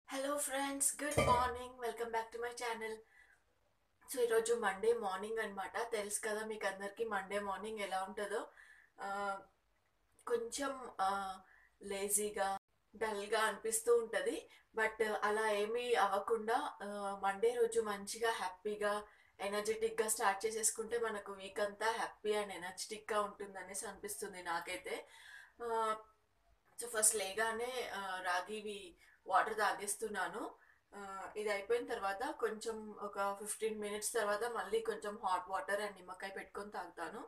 hello friends good morning welcome back to my channel so ఈరోజు Monday morning అనమాట తెలుసు కదా మీకు అందరికీ మండే మార్నింగ్ ఎలా ఉంటుందో ఆ, కొంచెం లేజీగా డల్గా అనిపిస్తూ ఉంటుంది బట్ అలా ఏమీ అవ్వకుండా మండే రోజు మంచిగా హ్యాపీగా ఎనర్జెటిక్గా స్టార్ట్ చేసేసుకుంటే మనకు వీక్ అంతా హ్యాపీ అండ్ ఎనర్జెటిక్గా ఉంటుంది అనేసి అనిపిస్తుంది నాకైతే సో ఫస్ట్ లేగానే ఆ, రాగివి వాటర్ తాగేస్తున్నాను ఆ, ఇది అయిపోయిన తర్వాత కొంచెం ఒక ఫిఫ్టీన్ మినిట్స్ తర్వాత మళ్ళీ కొంచెం హాట్ వాటర్ అండ్ నిమ్మకాయ పెట్టుకొని తాగుతాను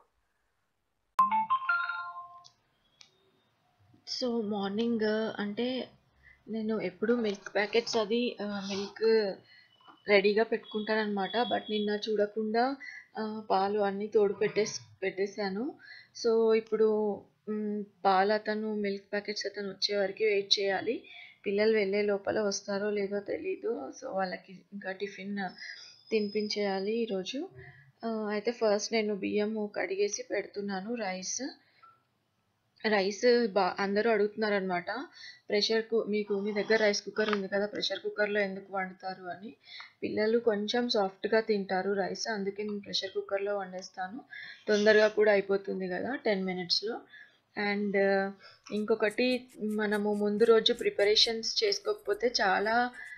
సో మార్నింగ్ అంటే నేను ఎప్పుడు మిల్క్ ప్యాకెట్స్ అది మిల్క్ రెడీగా పెట్టుకుంటాను అనమాట బట్ నిన్న చూడకుండా ఆ, పాలు అన్నీ తోడు పెట్టేసి పెట్టేశాను సో ఇప్పుడు మ్, పాలు అతను మిల్క్ ప్యాకెట్స్ అతను వచ్చే వరకు వెయిట్ చేయాలి పిల్లలు వెళ్ళే లోపల వస్తారో లేదో తెలీదు సో వాళ్ళకి ఇంకా టిఫిన్ తినిపించేయాలి ఈరోజు ఆ, అయితే ఫస్ట్ నేను బియ్యము కడిగేసి పెడుతున్నాను రైస్ రైస్ బా అందరూ అడుగుతున్నారు అనమాట ప్రెషర్ కు మీకు మీ దగ్గర రైస్ కుక్కర్ ఉంది కదా ప్రెషర్ కుక్కర్లో ఎందుకు వండుతారు అని పిల్లలు కొంచెం సాఫ్ట్గా తింటారు రైస్ అందుకే నేను ప్రెషర్ కుక్కర్లో వండేస్తాను తొందరగా కూడా అయిపోతుంది కదా టెన్ మినిట్స్లో అండ్ ఇంకొకటి మనము ముందు రోజు ప్రిపరేషన్స్ చేసుకోకపోతే చాలా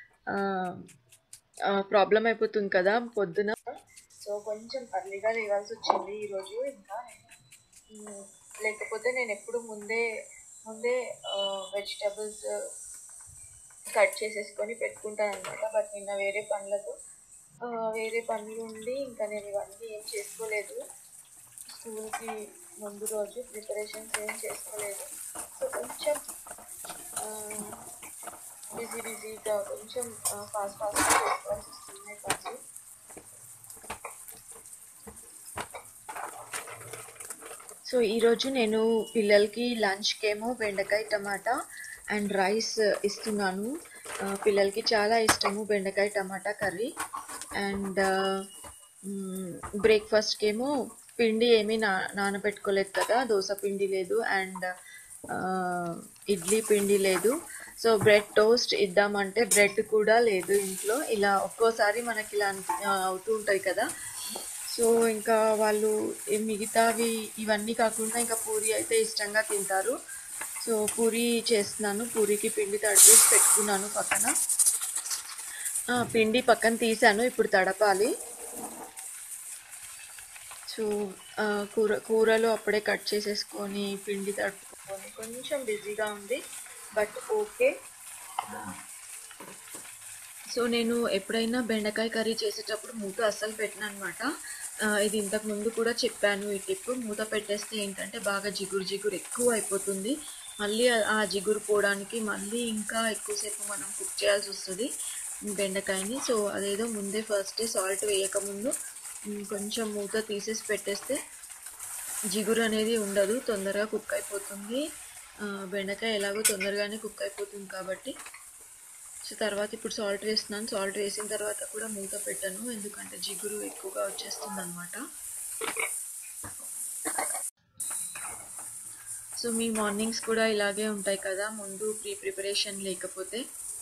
ప్రాబ్లం అయిపోతుంది కదా పొద్దున సో కొంచెం అర్లీగా లేవాల్సి వచ్చింది ఈరోజు ఇంకా నేను మ్, లేకపోతే నేను ఎప్పుడు ముందే ముందే వెజిటబుల్స్ కట్ చేసేసుకొని పెట్టుకుంటాను అనమాట బట్ నిన్న వేరే పనులకు ఆ, వేరే పనులు ఉండి ఇంకా నేను ఇవన్నీ ఏం చేసుకోలేదు స్కూల్కి ముందు రోజు ప్రిపరేషన్స్ ఏం చేసుకోలేదు సో కొంచెం బిజీ బిజీగా కొంచెం ఫాస్ట్ ఫాస్ట్గా చేసుకోవాల్సి వస్తున్నాయి పనులు సో ఈరోజు నేను పిల్లలకి లంచ్కి ఏమో బెండకాయ టమాటా అండ్ రైస్ ఇస్తున్నాను ఆ, పిల్లలకి చాలా ఇష్టము బెండకాయ టమాటా కర్రీ అండ్ బ్రేక్ఫాస్ట్కి ఏమో పిండి ఏమీ నా నానబెట్టుకోలేదు కదా దోశ పిండి లేదు అండ్ ఇడ్లీ పిండి లేదు సో బ్రెడ్ టోస్ట్ ఇద్దామంటే బ్రెడ్ కూడా లేదు ఇంట్లో ఇలా ఒక్కోసారి మనకి ఇలా అనిపి- ఆ, అవుతూ ఉంటాయి కదా సో ఇంకా వాళ్ళు ఈ మిగతావి ఇవన్నీ కాకుండా ఇంకా పూరి అయితే ఇష్టంగా తింటారు సో పూరి చేస్తున్నాను పూరికి పిండి తడిపేసి పెట్టుకున్నాను పక్కన ఆ, పిండి పక్కన తీసాను ఇప్పుడు తడపాలి సో ఆ, కూర కూరలు అప్పుడే కట్ చేసేసుకొని పిండి తడుపుకొని కొంచెం బిజీగా ఉంది బట్ ఓకే సో నేను ఎప్పుడైనా బెండకాయ కర్రీ చేసేటప్పుడు మూత అస్సలు పెట్టను అనమాట ఇది ఇంతకు ముందు కూడా చెప్పాను ఈ టిప్ మూత పెట్టేస్తే ఏంటంటే బాగా జిగురు జిగురు ఎక్కువ అయిపోతుంది మళ్ళీ ఆ- ఆ జిగురు పోవడానికి మళ్ళీ ఇంకా ఎక్కువసేపు మనం కుక్ చేయాల్సి వస్తుంది బెండకాయని సో అదేదో ముందే ఫస్ట్ సాల్ట్ వేయకముందు ఉమ్, కొంచెం మూత తీసేసి పెట్టేస్తే జిగురు అనేది ఉండదు తొందరగా కుక్ అయిపోతుంది ఆ, బెండకాయ ఎలాగో తొందరగానే కుక్ అయిపోతుంది కాబట్టి సో తర్వాత ఇప్పుడు సాల్ట్ వేస్తున్నాను సాల్ట్ వేసిన తర్వాత కూడా మూత పెట్టను ఎందుకంటే జిగురు ఎక్కువగా వచ్చేస్తుంది అనమాట సో మీ మార్నింగ్స్ కూడా ఇలాగే ఉంటాయి కదా ముందు ప్రీ ప్రిపరేషన్ లేకపోతే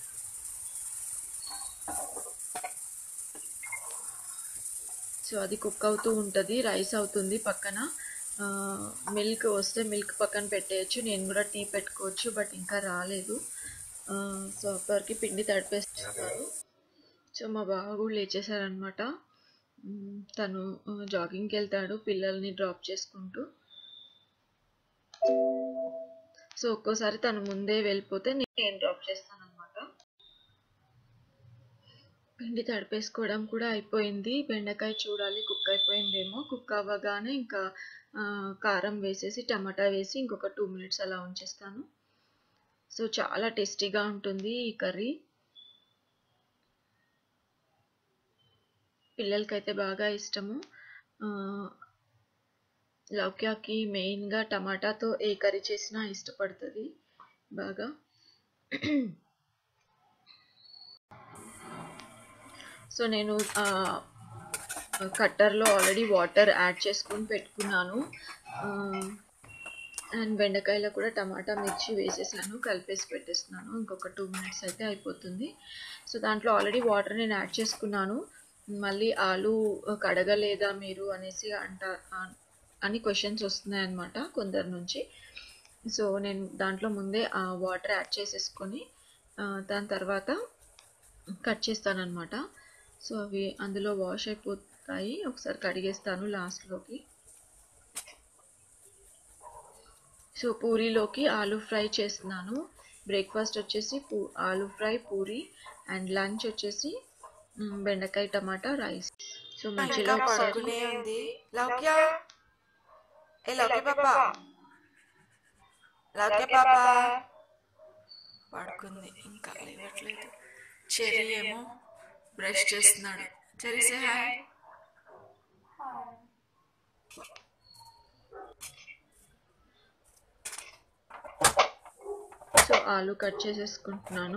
సో అది కుక్ అవుతూ ఉంటుంది రైస్ అవుతుంది పక్కన మిల్క్ వస్తే మిల్క్ పక్కన పెట్టేయచ్చు నేను కూడా టీ పెట్టుకోవచ్చు బట్ ఇంకా రాలేదు ఆ, సో అప్పటికి పిండి తడిపేస్తున్నారు సో మా బావ కూడా లేచేశారనమాట మ్, తను ఆ, జాగింగ్కి వెళ్తాడు పిల్లల్ని డ్రాప్ చేసుకుంటూ సో ఒక్కోసారి తను ముందే వెళ్ళిపోతే నేను డ్రాప్ చేస్తాను అనమాట పిండి తడిపేసుకోవడం కూడా అయిపోయింది బెండకాయ చూడాలి కుక్ అయిపోయిందేమో కుక్ అవ్వగానే ఇంకా ఆ, కారం వేసేసి టమాటా వేసి ఇంకొక టూ మినిట్స్ అలా ఉంచేస్తాను సో చాలా టేస్టీగా ఉంటుంది ఈ కర్రీ పిల్లలకైతే బాగా ఇష్టము ఆ, లౌక్యాకి మెయిన్గా టమాటాతో ఏ కర్రీ చేసినా ఇష్టపడుతుంది బాగా సో నేను ఆ, కట్టర్లో ఆల్రెడీ వాటర్ యాడ్ చేసుకొని పెట్టుకున్నాను ఆ, అండ్ బెండకాయలో కూడా టమాటా మిర్చి వేసేసాను కలిపేసి పెట్టేస్తున్నాను ఇంకొక టూ మినిట్స్ అయితే అయిపోతుంది సో దాంట్లో ఆల్రెడీ వాటర్ నేను యాడ్ చేసుకున్నాను మళ్ళీ ఆలు కడగలేదా మీరు అనేసి అంట అని క్వశ్చన్స్ వస్తున్నాయి అన్నమాట కొందరి నుంచి సో నేను దాంట్లో ముందే వాటర్ యాడ్ చేసేసుకొని దాని తర్వాత కట్ చేస్తానన్నమాట సో అవి అందులో వాష్ అయిపోతాయి ఒకసారి కడిగేస్తాను లాస్ట్లోకి సో పూరీలోకి ఆలు ఫ్రై చేస్తున్నాను బ్రేక్ఫాస్ట్ వచ్చేసి పూ ఆలు ఫ్రై పూరి అండ్ లంచ్ వచ్చేసి బెండకాయ టమాటా రైస్ సో మధ్యలో పడుకునే ఉంది లౌక్య ఏ లౌక్య పాప లౌక్య పాప పడుకుంది ఇంకా లేవట్లేదు చెరి ఏమో బ్రష్ చేస్తున్నాడు చెరి సే హాయ్ సో ఆలు కట్ చేసేసుకుంటున్నాను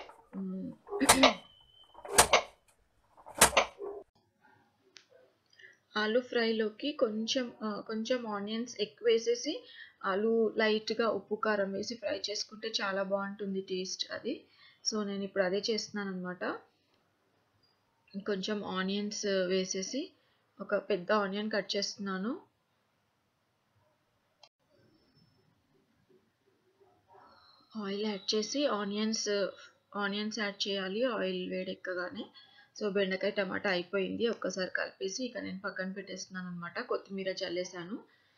ఆలు ఫ్రైలోకి కొంచెం కొంచెం ఆనియన్స్ ఎక్కువ వేసేసి ఆలు లైట్గా ఉప్పు కారం వేసి ఫ్రై చేసుకుంటే చాలా బాగుంటుంది టేస్ట్ అది సో నేను ఇప్పుడు అదే చేస్తున్నాను అనమాట కొంచెం ఆనియన్స్ వేసేసి ఒక పెద్ద ఆనియన్ కట్ చేస్తున్నాను ఆయిల్ యాడ్ చేసి ఆనియన్స్ ఆనియన్స్ యాడ్ చేయాలి ఆయిల్ వేడెక్కగానే సో బెండకాయ టమాటా అయిపోయింది ఒక్కసారి కలిపేసి ఇక నేను పక్కన పెట్టేస్తున్నాను అనమాట కొత్తిమీర చల్లేసాను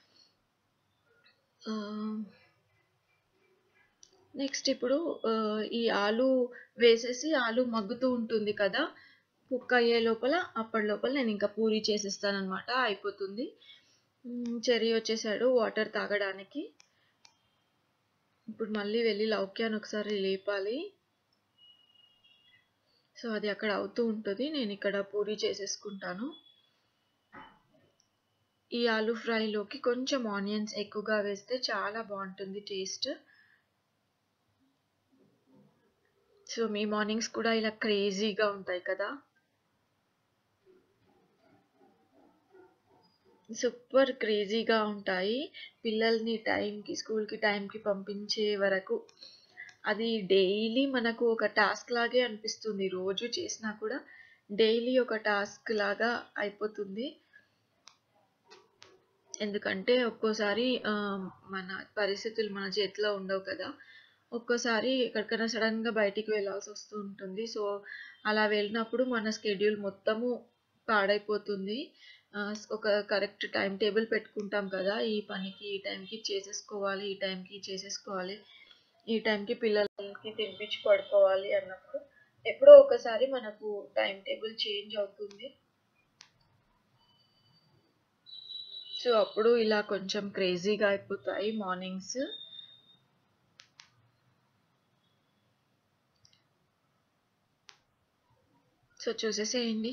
నెక్స్ట్ ఇప్పుడు ఈ ఆలు వేసేసి ఆలు మగ్గుతూ ఉంటుంది కదా కుక్ అయ్యే లోపల అప్పటి లోపల నేను ఇంకా పూరి చేసేస్తాను అనమాట అయిపోతుంది చెర్రీ వచ్చేసాడు వాటర్ తాగడానికి ఇప్పుడు మళ్ళీ వెళ్ళి లౌక్యాన్ని ఒకసారి లేపాలి సో అది అక్కడ అవుతూ ఉంటుంది నేను ఇక్కడ పూరి చేసేసుకుంటాను ఈ ఆలు ఫ్రైలోకి కొంచెం ఆనియన్స్ ఎక్కువగా వేస్తే చాలా బాగుంటుంది టేస్ట్ సో మీ మార్నింగ్స్ కూడా ఇలా క్రేజీగా ఉంటాయి కదా సూపర్ క్రేజీగా ఉంటాయి పిల్లల్ని టైంకి స్కూల్కి టైంకి పంపించే వరకు అది డైలీ మనకు ఒక టాస్క్ లాగే అనిపిస్తుంది రోజు చేసినా కూడా డైలీ ఒక టాస్క్ లాగా అయిపోతుంది ఎందుకంటే ఒక్కోసారి మన పరిస్థితులు మన చేతిలో ఉండవు కదా ఒక్కోసారి ఎక్కడికైనా సడన్గా బయటికి వెళ్ళాల్సి వస్తూ ఉంటుంది సో అలా వెళ్ళినప్పుడు మన స్కెడ్యూల్ మొత్తము పాడైపోతుంది ఒక కరెక్ట్ టైం టేబుల్ పెట్టుకుంటాం కదా ఈ పనికి ఈ టైంకి చేసేసుకోవాలి ఈ టైంకి చేసేసుకోవాలి ఈ టైంకి పిల్లలకి తినిపించి పడుకోవాలి అన్నప్పుడు ఎప్పుడో ఒకసారి మనకు టైం టేబుల్ చేంజ్ అవుతుంది సో అప్పుడు ఇలా కొంచెం క్రేజీగా అయిపోతాయి మార్నింగ్స్ సో చూసేసేయండి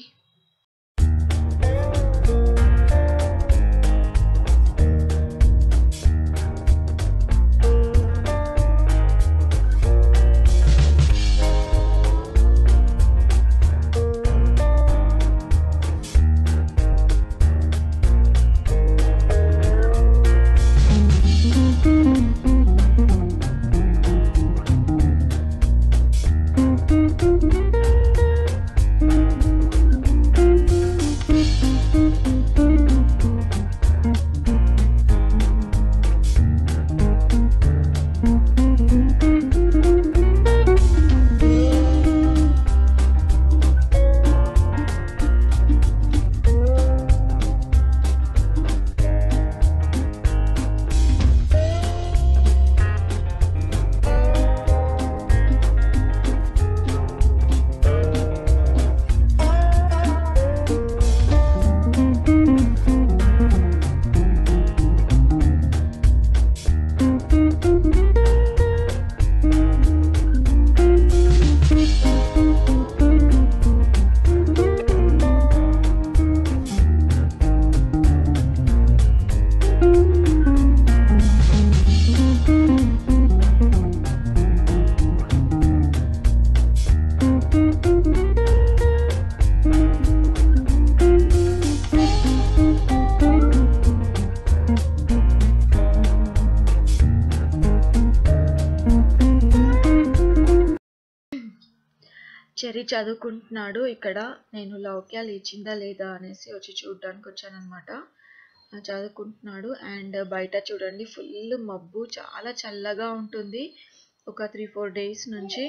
చెర్రీ చదువుకుంటున్నాడు ఇక్కడ నేను లౌక్య లేచిందా లేదా అనేసి వచ్చి చూడడానికి వచ్చానమాట చదువుకుంటున్నాడు అండ్ బయట చూడండి ఫుల్ మబ్బు చాలా చల్లగా ఉంటుంది ఒక త్రీ ఫోర్ డేస్ నుంచి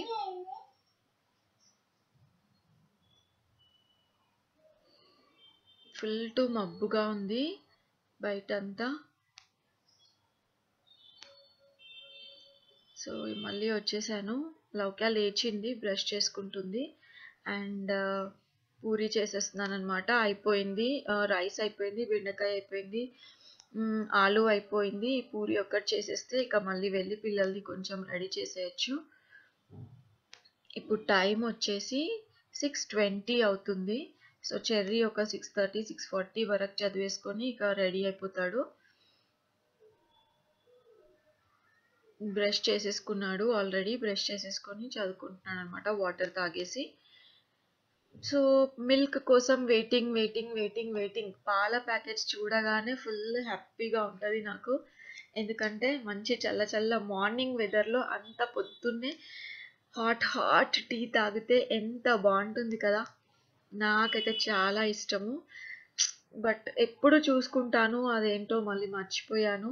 ఫుల్ టు మబ్బుగా ఉంది బయట అంతా సో మళ్ళీ వచ్చేసాను లౌక్య లేచింది బ్రష్ చేసుకుంటుంది అండ్ పూరి చేసేస్తున్నాను అనమాట అయిపోయింది రైస్ అయిపోయింది బెండకాయ అయిపోయింది మ్, ఆలు అయిపోయింది పూరి ఒక్కటి చేసేస్తే ఇక మళ్ళీ వెళ్ళి పిల్లల్ని కొంచెం రెడీ చేసేయచ్చు ఇప్పుడు టైం వచ్చేసి సిక్స్ ట్వంటీ అవుతుంది సో చెర్రీ ఒక సిక్స్ థర్టీ సిక్స్ ఫార్టీ వరకు చదివేసుకొని ఇక రెడీ అయిపోతాడు బ్రష్ చేసేసుకున్నాడు ఆల్రెడీ బ్రష్ చేసేసుకొని చదువుకుంటున్నాడు అనమాట వాటర్ తాగేసి సో మిల్క్ కోసం వెయిటింగ్ వెయిటింగ్ వెయిటింగ్ వెయిటింగ్ పాల ప్యాకెట్స్ చూడగానే ఫుల్ హ్యాపీగా ఉంటుంది నాకు ఎందుకంటే మంచి చల్ల చల్ల మార్నింగ్ వెదర్లో అంత పొద్దున్నే హాట్ హాట్ టీ తాగితే ఎంత బాగుంటుంది కదా నాకైతే చాలా ఇష్టము బట్ ఎప్పుడు చూసుకుంటాను అదేంటో మళ్ళీ మర్చిపోయాను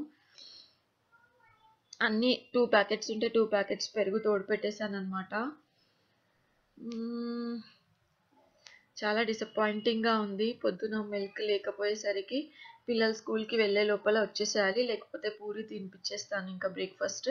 అన్ని టూ ప్యాకెట్స్ ఉంటే టూ ప్యాకెట్స్ పెరుగు తోడు పెట్టేశాను అనమాట చాలా డిసప్పాయింటింగ్గా ఉంది పొద్దున మిల్క్ లేకపోయేసరికి పిల్లలు స్కూల్కి వెళ్ళే లోపల వచ్చేసేయాలి లేకపోతే పూరి తినిపించేస్తాను ఇంకా బ్రేక్ఫాస్ట్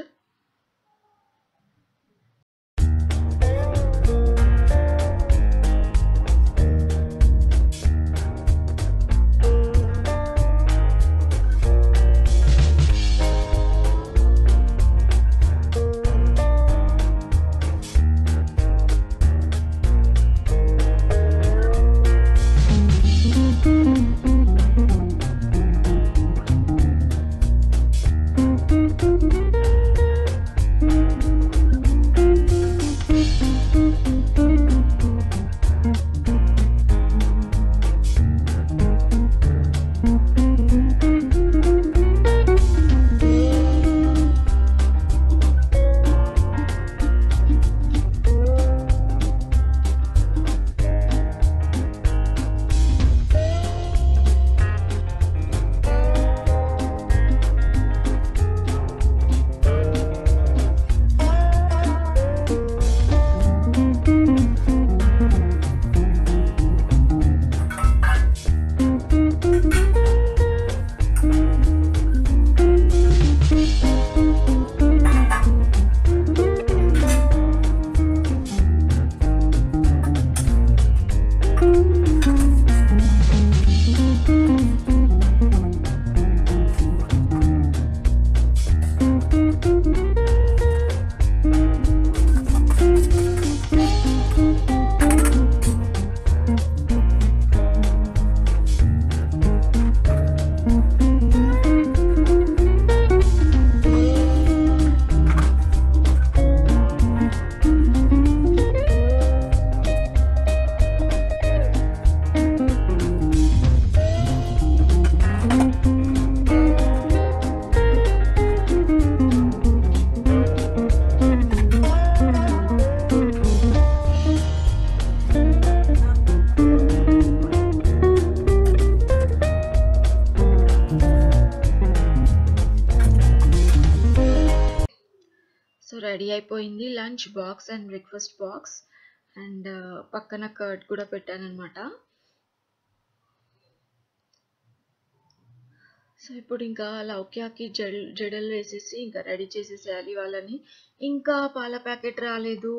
సో రెడీ అయిపోయింది lunch box and breakfast box and పక్కన కర్డ్ కూడా పెట్టాను అనమాట సో ఇప్పుడు ఇంకా లౌక్యాకి జడ జడలు వేసేసి ఇంకా రెడీ చేసేసేయాలి వాళ్ళని ఇంకా పాల ప్యాకెట్ రాలేదు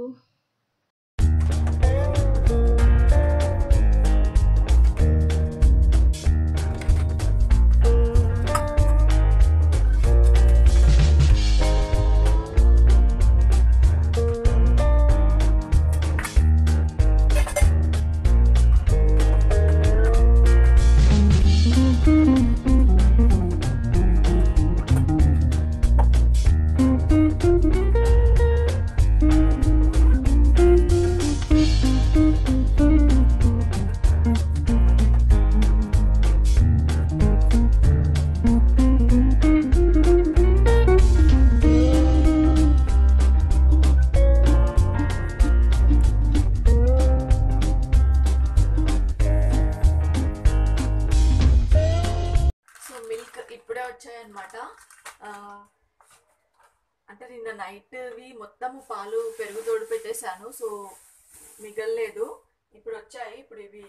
నిన్న నైట్వి మొత్తం పాలు పెరుగు తోడు పెట్టేశాను సో మిగల్లేదు ఇప్పుడు వచ్చాయి ఇప్పుడు ఇవి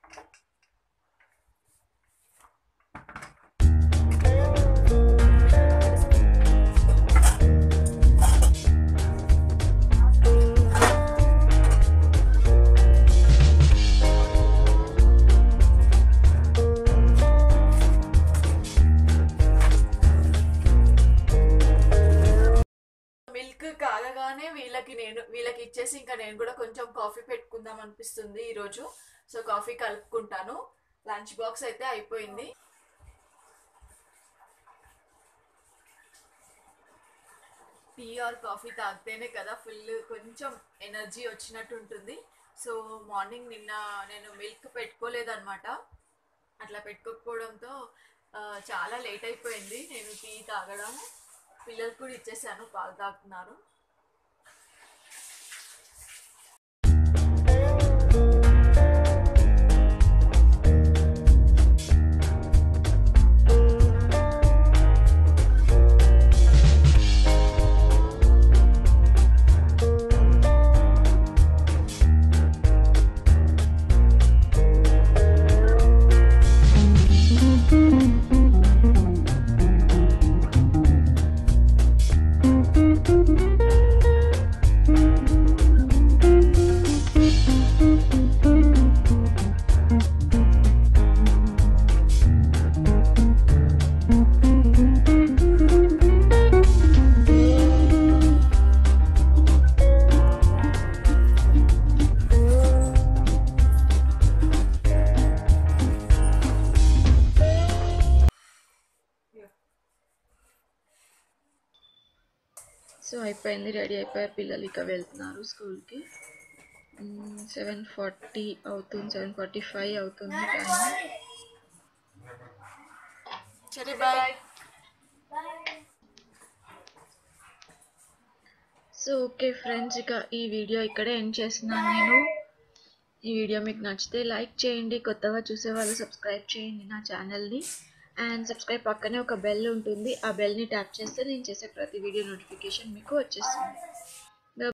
మిల్క్ కాగగానే వీళ్ళకి నేను వీళ్ళకి ఇచ్చేసి ఇంకా నేను కూడా కొంచెం కాఫీ పెట్టుకుందాం అనిపిస్తుంది ఈరోజు సో కాఫీ కలుపుకుంటాను లంచ్ బాక్స్ అయితే అయిపోయింది టీ ఆర్ కాఫీ తాగితేనే కదా ఫుల్ కొంచెం ఎనర్జీ వచ్చినట్టు ఉంటుంది సో మార్నింగ్ నిన్న నేను మిల్క్ పెట్టుకోలేదన్నమాట అట్లా పెట్టుకోకపోవడంతో ఆ, చాలా లేట్ అయిపోయింది నేను టీ తాగడం పిల్లలకు కూడా ఇచ్చేసాను పాలు తాగుతున్నారు సో అయిపోయింది రెడీ అయిపోయారు పిల్లలు ఇక వెళ్తున్నారు స్కూల్కి సెవెన్ ఫార్టీ అవుతుంది సెవెన్ ఫార్టీ ఫైవ్ అవుతుంది టైం సరే బాయ్ సో ఓకే ఫ్రెండ్స్ ఇక ఈ వీడియో ఇక్కడే ఎండ్ చేస్తున్నాను నేను ఈ వీడియో మీకు నచ్చితే లైక్ చేయండి కొత్తగా చూసే వాళ్ళు సబ్స్క్రైబ్ చేయండి నా ఛానల్ని అండ్ సబ్స్క్రైబ్ పక్కనే ఒక బెల్ ఉంటుంది ఆ బెల్ని ట్యాప్ చేస్తే నేను చేసే ప్రతి వీడియో నోటిఫికేషన్ మీకు వచ్చేస్తుంది